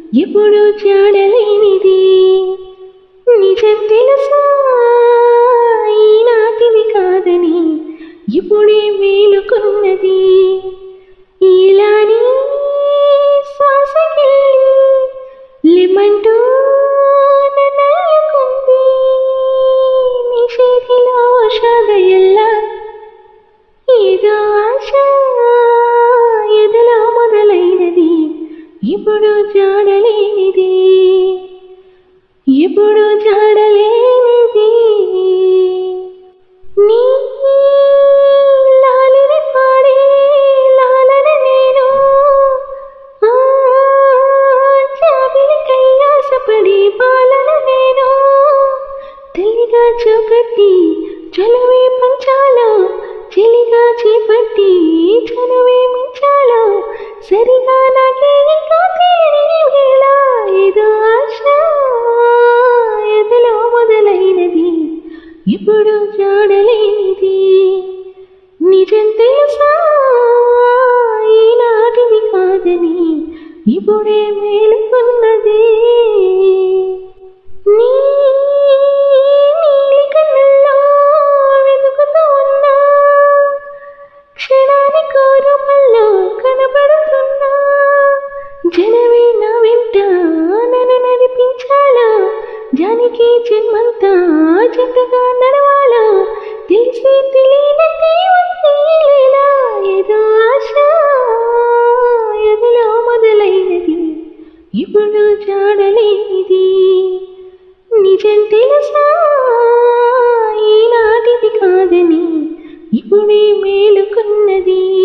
ఎప్పుడు చాడలేనిది నిజం తెలుసా ఈనాటిది కాదని ఇప్పుడే మేలుకున్నది ఇలాని శ్వాసకెళ్ళి లిమంటూ నన్నల్లుకుంది నీ చేతిలో ఔషధ ఎల్లా ఏదో ఆశ ఎదలో మొదలైనది ఇప్పుడు జాడలేనిది ఇప్పుడు జాడలేనిది నీ లాలిని పాడే లాలన నేను ఆ, జాబిలి కైలాసపడి పాలన నేను తల్లిగా చూకట్టి చలువే పంచాలో చెలిగా చేపట్టి చనువే మించాలో సరిగా నాకే ఇంకా తెలియని వేళ ఏదో ఆశ ఎదలో మొదలైనది ఇప్పుడు జాడలేనిది నిజం తెలుసా ఈనాటిది కాదని ఇప్పుడే మేలుకున్నది నీ నీలి కన్నుల్లో వెతుకుతూ ఉన్నా క్షణానికో రూపంలో కనబడుతున్నా జనమే నా వెంట నన్ను నడిపించాలా జానికి జన్మంతా జతగా నడవాలా తెలిసి తెలియనట్టే వచ్చేలా ఏదో ఆశ ఎదలో మొదలైనది ఇప్పుడు జాడలేనిది నిజం తెలుసా ఈనాటిది కాదని ఇప్పుడే మేలుకున్నది